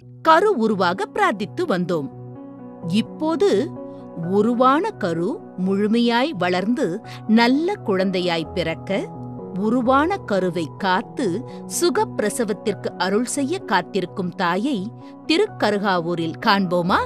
கரு உருவாக பிரார்த்தித்து வந்தோம் இப்போது உருவான கரு முழுமையாய் வளர்ந்து நல்ல குழந்தையாய் பிறக்க உருவான கருவை காத்து சுகப்பிரசவத்திற்கு அருள் செய்ய காத்திருக்கும் தாயை திருக்கருகாவூரில் காண்போமா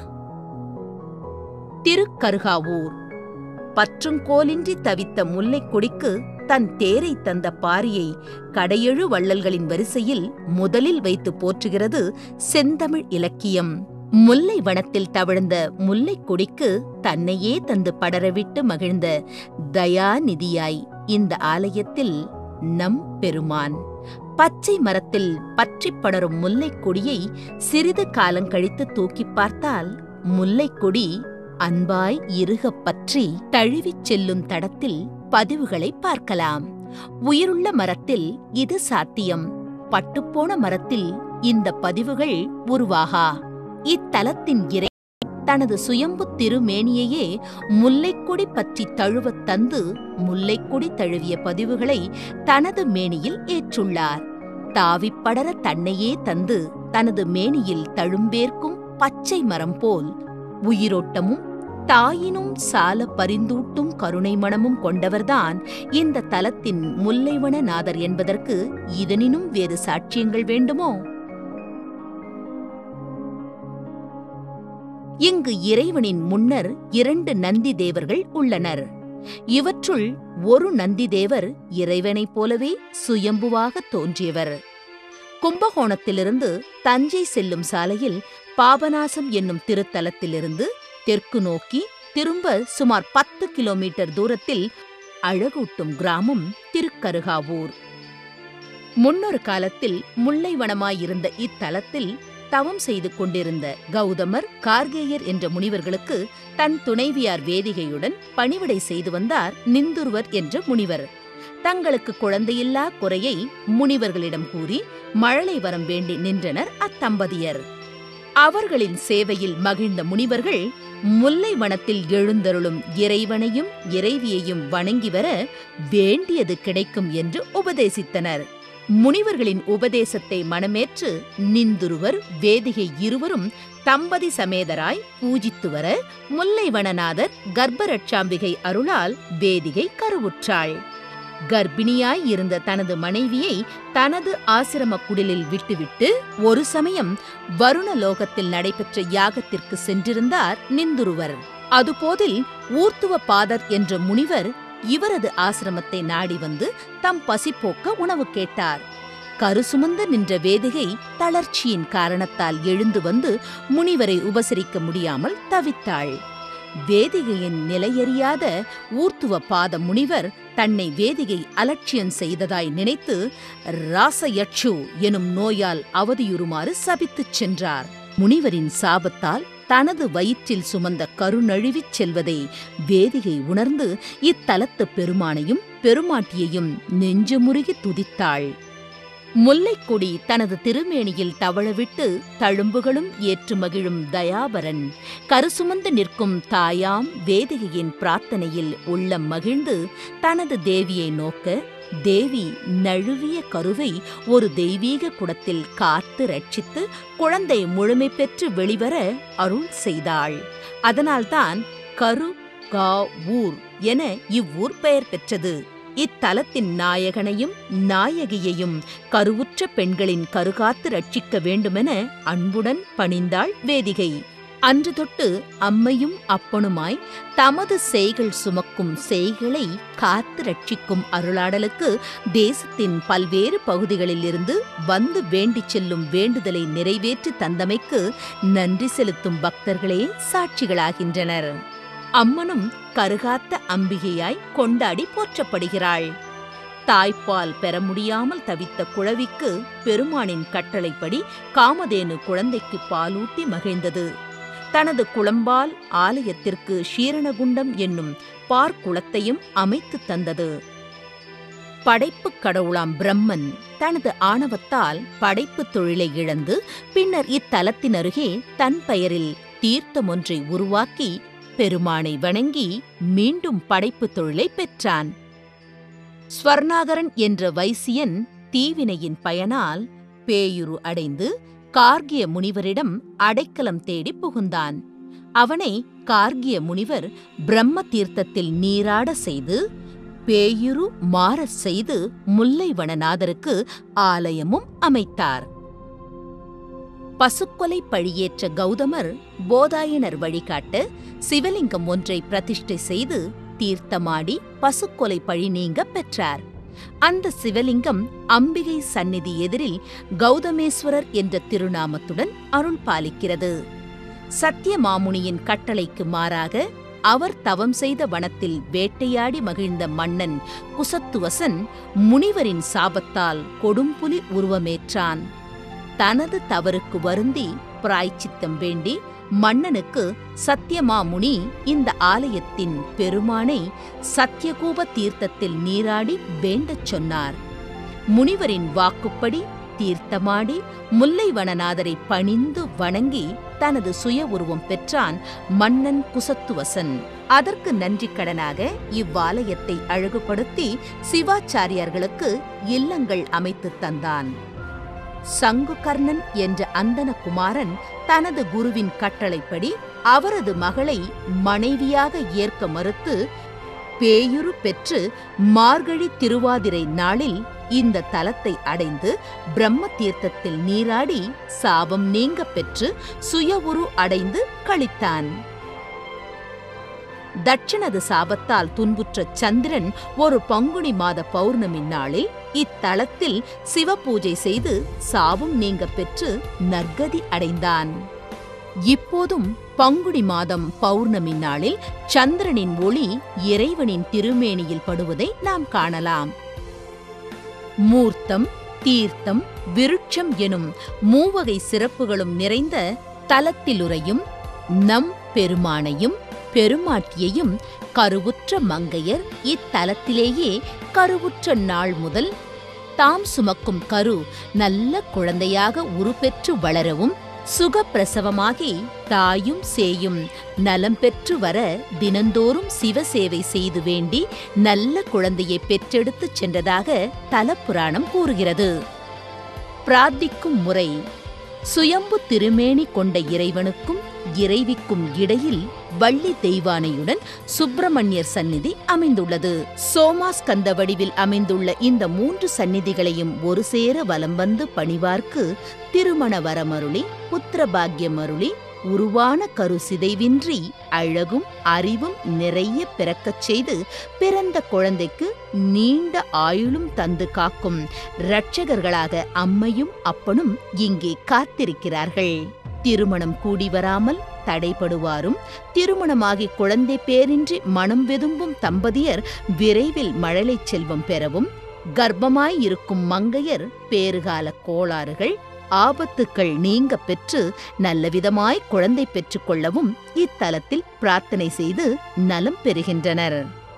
திருக்கருகாவூர் பற்றுங்கோலின்றி தவித்த முல்லைக் கொடிக்கு தன் தேரை தந்த பாரியை கடையெழு வள்ளல்களின் வரிசையில் முதலில் வைத்து போற்றுகிறது செந்தமிழ் இலக்கியம் முல்லை வனத்தில் தவழ்ந்த முல்லைக் கொடிக்கு தன்னையே தந்து படரவிட்டு மகிழ்ந்த தயாநிதியாய் இந்த ஆலயத்தில் நம் பெருமான் பச்சை மரத்தில் பற்றிப் படரும் முல்லைக் கொடியை சிறிது காலங்கழித்து தூக்கிப் பார்த்தால் முல்லைக் கொடி அன்பாய் இறுகப் பற்றி தழுவிச் செல்லும் தடத்தில் பதிவுகளை பார்க்கலாம் உயிருள்ள மரத்தில் இது சாத்தியம் பட்டுப்போன மரத்தில் இந்த பதிவுகள் உருவாகா இத்தலத்தின் இறை தனது சுயம்பு திருமேனியையே முல்லைக்கொடி பற்றி தழுவத் தந்து முல்லைக்கொடி தழுவிய பதிவுகளை தனது மேனியில் ஏற்றுள்ளார் தாவிப் படர தன்னையே தந்து தனது மேனியில் தழும்பேற்கும் பச்சை மரம் போல் உயிரோட்டமும் தாயினும் சால பரிந்தூட்டும் கருணை மனமும் கொண்டவர்தான் இந்த தலத்தின் முல்லைவன நாதர் என்பதற்கு இதனினும் வேறு சாட்சியங்கள் வேண்டுமோ இங்கு இறைவனின் முன்னர் இரண்டு நந்தி தேவர்கள் உள்ளனர் இவற்றுள் ஒரு நந்தி தேவர் இறைவனைப் போலவே சுயம்புவாக தோன்றியவர் கும்பகோணத்திலிருந்து தஞ்சை செல்லும் சாலையில் பாபநாசம் என்னும் திருத்தலத்திலிருந்து தெற்கு நோக்கி திரும்ப சுமார் பத்து கிலோமீட்டர் தூரத்தில் அழகூட்டும் கிராமம் திருக்கருகாவூர் முன்னொரு காலத்தில் முல்லைவனமாயிருந்த இத்தலத்தில் தவம் செய்து கொண்டிருந்த கௌதமர் கார்கேயர் என்ற முனிவர்களுக்கு தன் துணைவியார் வேதிகையுடன் பணிவிடை செய்து வந்தார் நிந்துருவர் என்ற முனிவர் தங்களுக்கு குழந்தையில்லா குறையை முனிவர்களிடம் கூறி மழலை வரம் வேண்டி நின்றனர் அத்தம்பதியர் அவர்களின் சேவையில் மகிழ்ந்த முனிவர்கள் முல்லை வனத்தில் எழுந்தருளும் இறைவனையும் இறைவியையும் வணங்கி வர வேண்டியது கிடைக்கும் என்று உபதேசித்தனர் முனிவர்களின் உபதேசத்தை மனமேற்று நிந்துருவர் வேதிகை இருவரும் தம்பதி சமேதராய் பூஜித்து வர முல்லைவனநாதர் கர்ப்பரட்சாம்பிகை அருளால் வேதிகை கருவுற்றாள் கர்ப்பிணியாய் இருந்த தனது மனைவியை தனது ஆசிரம குடிலில் விட்டுவிட்டு ஒரு சமயம் வருணலோகத்தில் நடைபெற்ற யாகத்திற்கு சென்றிருந்தார் நிந்துருவர் அதுபோதில் ஊர்த்துவ பாதர் என்ற முனிவர் இவரது ஆசிரமத்தை நாடி வந்து தம் பசிப்போக்க உணவு கேட்டார் கருசுமந்து நின்ற வேதிகை தளர்ச்சியின் காரணத்தால் எழுந்து வந்து முனிவரை உபசரிக்க முடியாமல் தவித்தாள் வேதிகையின் நிலையறியாத ஊர்த்துவ பாத முனிவர் தன்னை வேதிகை அலட்சியம் செய்ததாய் நினைத்து ராசயட்சு எனும் நோயால் அவதியுறுமாறு சபித்துச் சென்றார் முனிவரின் சாபத்தால் தனது வயிற்றில் சுமந்த கருநழுவிச் செல்வதை வேதிகை உணர்ந்து இத்தலத்து பெருமானையும் பெருமாட்டியையும் நெஞ்சுமுருகி துதித்தாள் முல்லைக்கொடி தனது திருமேனியில் தவழவிட்டு தழும்புகளும் ஏற்று மகிழும் தயாபரன் கருசுமந்து நிற்கும் தாயாம் வேதிகையின் பிரார்த்தனையில் உள்ளம் மகிழ்ந்து தனது தேவியை நோக்க தேவி நழுவிய கருவை ஒரு தெய்வீக குடத்தில் காத்து ரட்சித்து குழந்தை முழுமை பெற்று வெளிவர அருள் செய்தாள் அதனால்தான் கரு கா ஊர் என இவ்வூர் பெயர் பெற்றது இத்தலத்தின் நாயகனையும் நாயகியையும் கருவுற்ற பெண்களின் கருகாத்து ரட்சிக்க வேண்டுமென அன்புடன் பணிந்தாள் வேதிகை அன்று தொட்டு அம்மையும் அப்பனுமாய் தமது செய்கள் சுமக்கும் செய்களை காத்து ரட்சிக்கும் அருளாடலுக்கு தேசத்தின் பல்வேறு பகுதிகளிலிருந்து வந்து வேண்டிச் செல்லும் வேண்டுதலை நிறைவேற்றி தந்தமைக்கு நன்றி செலுத்தும் பக்தர்களே சாட்சிகளாகின்றனர் அம்மனும் கருகாத்த அம்பிகையாய் கொண்டாடி போற்றப்படுகிறாள் தாய்ப்பால் பெற முடியாமல் தவித்த குழவிக்கு பெருமானின் கட்டளைப்படி காமதேனு குழந்தைக்கு பாலூட்டி மகிழ்ந்தது தனது குளம்பால் ஆலயத்திற்கு ஷீரணகுண்டம் என்னும் பார்க்குளத்தையும் அமைத்துத் தந்தது படைப்புக் கடவுளாம் பிரம்மன் தனது ஆணவத்தால் படைப்புத் தொழிலை இழந்து பின்னர் இத்தலத்தின் அருகே தன் பெயரில் தீர்த்தம் ஒன்றை உருவாக்கி பெருமானை வணங்கி மீண்டும் படைப்புத் தொழிலை பெற்றான் ஸ்வர்ணாகரன் என்ற வைசியன் தீவினையின் பயனால் பேயுரு அடைந்து கார்கிய முனிவரிடம் அடைக்கலம் தேடி புகுந்தான் அவனை கார்கிய முனிவர் பிரம்ம தீர்த்தத்தில் நீராட செய்து பேயுரு மாறச் செய்து முல்லைவனநாதருக்கு ஆலயமும் அமைத்தார் பசுக்கொலை பழியேற்ற கௌதமர் போதாயனர் வழிகாட்ட சிவலிங்கம் ஒன்றை பிரதிஷ்டை செய்து தீர்த்தமாடி பசுக்கொலை பழி நீங்க பெற்றார் அந்த சிவலிங்கம் அம்பிகை சந்நிதி எதிரில் கௌதமேஸ்வரர் என்ற திருநாமத்துடன் அருள் பாலிக்கிறது சத்தியமாமுனியின் கட்டளைக்கு மாறாக அவர் தவம் செய்த வனத்தில் வேட்டையாடி மகிழ்ந்த மன்னன் குசத்துவசன் முனிவரின் சாபத்தால் கொடும்புலி உருவமேற்றான் தனது தவறுக்கு வருந்தி பிராய்ச்சித்தம் வேண்டி மன்னனுக்கு சத்தியமாமுனி இந்த ஆலயத்தின் பெருமானை சத்தியகூப தீர்த்தத்தில் நீராடி வேண்டச் சொன்னார் முனிவரின் வாக்குப்படி தீர்த்தமாடி முல்லைவனநாதரை பணிந்து வணங்கி தனது சுய உருவம் பெற்றான் மன்னன் குசத்துவசன் அதற்கு நன்றி கடனாக இவ்வாலயத்தை அழகுபடுத்தி சிவாச்சாரியார்களுக்கு இல்லங்கள் அமைத்துத் தந்தான் சங்குகர்ணன் என்ற அந்தன குமாரன் தனது குருவின் கட்டளைப்படி அவரது மகளை மனைவியாக ஏற்க மறுத்து பேயுரு பெற்று மார்கழி திருவாதிரை நாளில் இந்த தலத்தை அடைந்து பிரம்ம தீர்த்தத்தில் நீராடி சாபம் நீங்க பெற்று சுய உரு அடைந்து கழித்தான் தட்சிணது சாபத்தால் துன்புற்ற சந்திரன் ஒரு பங்குனி மாத பௌர்ணமி நாளில் இத்தலத்தில் சிவபூஜை செய்து சாபம் நீங்க பெற்று நற்கதி அடைந்தான் இப்போதும் பங்குனி மாதம் பௌர்ணமி நாளில் சந்திரனின் ஒளி இறைவனின் திருமேனியில் படுவதை நாம் காணலாம் மூர்த்தம் தீர்த்தம் விருட்சம் எனும் மூவகை சிறப்புகளும் நிறைந்த தலத்திலுறையும் நம் பெருமானையும் பெருமாட்டியையும் கருவுற்ற மங்கையர் இத்தலத்திலேயே கருவுற்ற நாள் முதல் தாம் சுமக்கும் கரு நல்ல குழந்தையாக உருப்பெற்று வளரவும் சுகப்பிரசவமாகி தாயும் சேயும் நலம் பெற்று வர தினந்தோறும் சிவசேவை செய்து வேண்டி நல்ல குழந்தையை பெற்றெடுத்துச் சென்றதாக தலப்புராணம் கூறுகிறது பிரார்த்திக்கும் முறை சுயம்பு திருமேனி கொண்ட இறைவனுக்கும் இறைவிக்கும் இடையில் வள்ளி தெய்வானையுடன் சுப்பிரமணியர் சந்நிதி அமைந்துள்ளது சோமாஸ்கந்த வடிவில் அமைந்துள்ள இந்த மூன்று சந்நிதிகளையும் ஒரு சேர வலம் வந்து பணிவார்க்கு திருமண வரமருளி புத்திர பாக்கியமருளி உருவான கரு சிதைவின்றி அழகும் அறிவும் நிறைய பிறக்கச் செய்து பிறந்த குழந்தைக்கு நீண்ட ஆயுளும் தந்து காக்கும் இரட்சகர்களாக அம்மையும் அப்பனும் இங்கே காத்திருக்கிறார்கள் திருமணம் கூடி வராமல் தடைபடுவாரும் திருமணமாகி குழந்தை பேரின்றி மனம் வெதும்பும் தம்பதியர் விரைவில் மழலைச் செல்வம் பெறவும் கர்ப்பமாயிருக்கும் மங்கையர் பேறுகால கோளாறுகள் ஆபத்துக்கள் நீங்க பெற்று நல்லவிதமாய் குழந்தை பெற்றுக்கொள்ளவும் இத்தலத்தில் பிரார்த்தனை செய்து நலம் பெறுகின்றனர்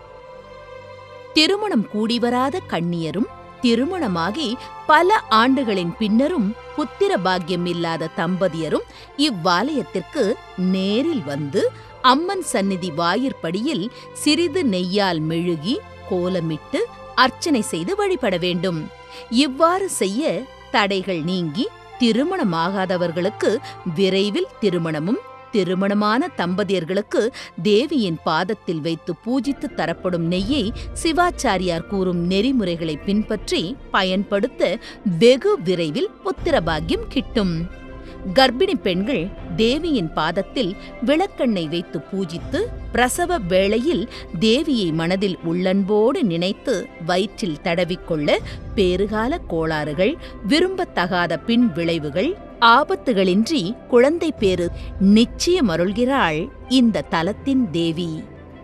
திருமணம் கூடிவராத கண்ணியரும் திருமணமாகி பல ஆண்டுகளின் பின்னரும் புத்திர பாக்கியம் இல்லாத தம்பதியரும் இவ்வாலயத்திற்கு நேரில் வந்து அம்மன் சந்நிதி வாயிற்படியில் சிறிது நெய்யால் மெழுகி கோலமிட்டு அர்ச்சனை செய்து வழிபட வேண்டும் இவ்வாறு செய்ய தடைகள் நீங்கி திருமணமாகாதவர்களுக்கு விரைவில் திருமணமும் திருமணமான தம்பதியர்களுக்கு தேவியின் பாதத்தில் வைத்து பூஜித்து தரப்படும் நெய்யை சிவாச்சாரியார் கூறும் நெறிமுறைகளை பின்பற்றி பயன்படுத்த வெகு விரைவில் புத்திரபாகியம் கிட்டும் கர்ப்பிணி பெண்கள் தேவியின் பாதத்தில் விளக்கெண்ணெய் வைத்து பூஜித்து பிரசவ வேளையில் தேவியை மனதில் உள்ளன்போடு நினைத்து வயிற்றில் தடவிக்கொள்ள பேறுகால கோளாறுகள் விரும்பத்தகாத பின் விளைவுகள் ஆபத்துகளின்றி குழந்தை பேறு நிச்சயமருள்கிறாள் இந்த தலத்தின் தேவி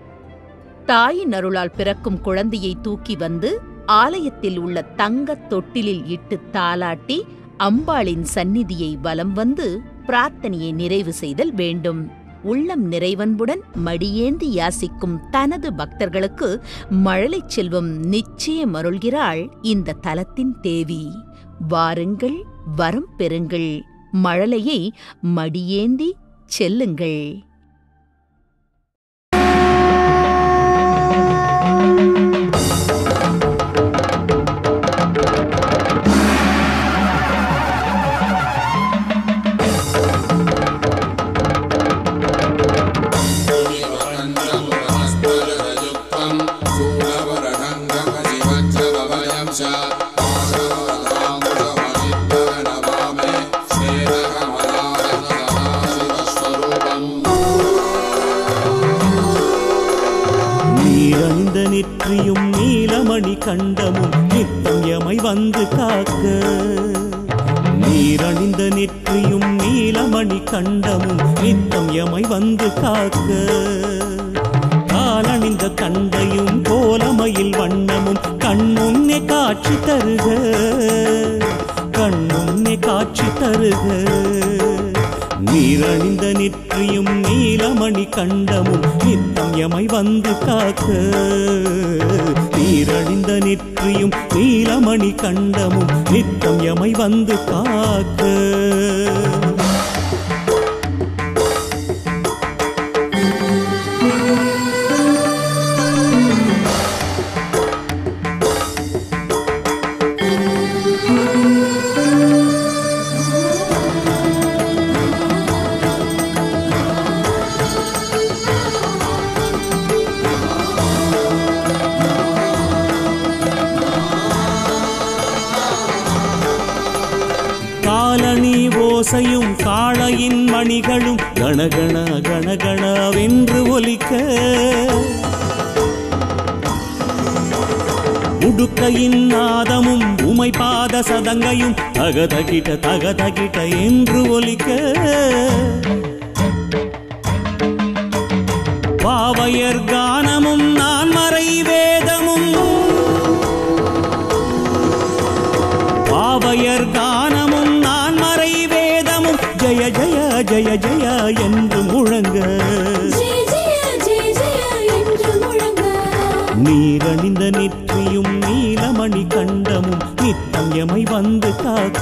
தாயின் அருளால் பிறக்கும் குழந்தையை தூக்கி வந்து ஆலயத்தில் உள்ள தங்கத் தொட்டிலில் இட்டு தாலாட்டி அம்பாளின் சந்நிதியை வலம் வந்து பிரார்த்தனையை நிறைவு செய்தல் வேண்டும் உள்ளம் நிறைவன்புடன் மடியேந்தி யாசிக்கும் தனது பக்தர்களுக்கு மழலைச் செல்வம் நிச்சயம் அருள்கிறாள் இந்த தலத்தின் தேவி வாருங்கள் வரம் பெறுங்கள் மழலையை மடியேந்தி செல்லுங்கள் நீலமணி கண்டமும் நித்தம் எமை வந்து காக்க நீரணிந்த நெற்றியும் நீலமணி கண்டமும் நித்தம் எமை வந்து காக்க காலணிந்த தண்டையும் கோலமயில் வண்ணமும் கண்முன்னே காட்சி தருக கண்முன்னே காட்சி தருக நீரணிந்த நெற்றியும் நீலமணி கண்டமும் நித்தம் எமை வந்து காக்க நீரணிந்த நெற்றியும் நீலமணி கண்டமும் நித்தம் எமை வந்து காக்க காலணி ஓசையும் காளையின் மணிகளும் கணகண கணகணவென்று ஒலிக்க உடுக்கையின் நாதமும் உமை பாத சதங்கையும் தகதகிட்ட தகதகிட்ட என்று ஒலிக்க பாவையர் கானமும் நான் மறை வேதமும் பாவையர் கானமும் நான் மறை வேதமும் ஜெய ஜெய ஜெய ஜெய என்று முழங்க ஜெய ஜெய ஜெய ஜெய என்று முழங்க நீரணிந்த நெற்றியும் நீலமணி கண்டமும் நித்தம் எமை வந்து காக்க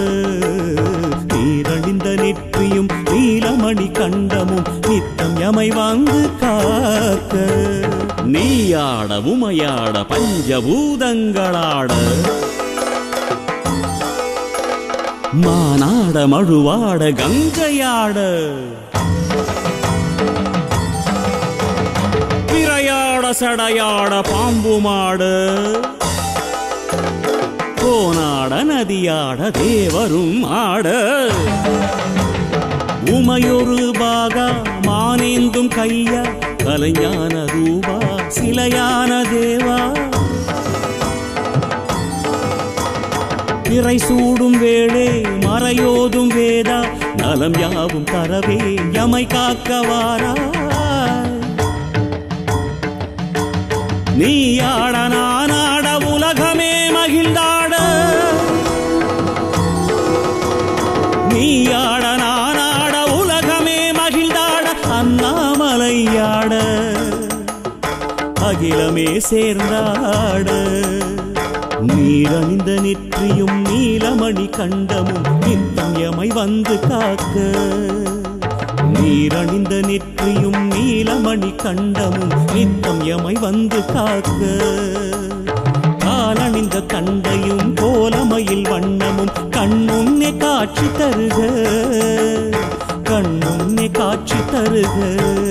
நீரணிந்த நெற்றியும் நீலமணி கண்டமும் நித்தம் எமை வந்து காக்க நீயாட உமையாட பஞ்சபூதங்களாட மானாட மழுவாட கங்கையாட பிறையாட சடையாட பாம்புமாட கோனாட நதியாட தேவரும் ஆட உமையொரு பாகா மானேந்தும் கையா கலைஞான ரூபா சிலையான தேவா பிறை சூடும் வேளே மறையோதும் வேதா நலம் யாவும் தரவே யமை காக்கவாரா நீயாட நானாட உலகமே மகிழ்ந்தாட நீயாட நானாட உலகமே மகிழ்ந்தாட அண்ணாமலையாட அகிலமே சேர்ந்தாட நீரணிந்த நெற்றியும் நீலமணி கண்டமும் நித்தம் எமை வந்து காக்க நீரணிந்த நெற்றியும் நீலமணி கண்டமும் நித்தம் எமை வந்து காக்க காலணிந்த கண்டையும் கோலமயில் வண்ணமும் கண்முன்னே காட்சி தருக கண்முன்னே காட்சி தருக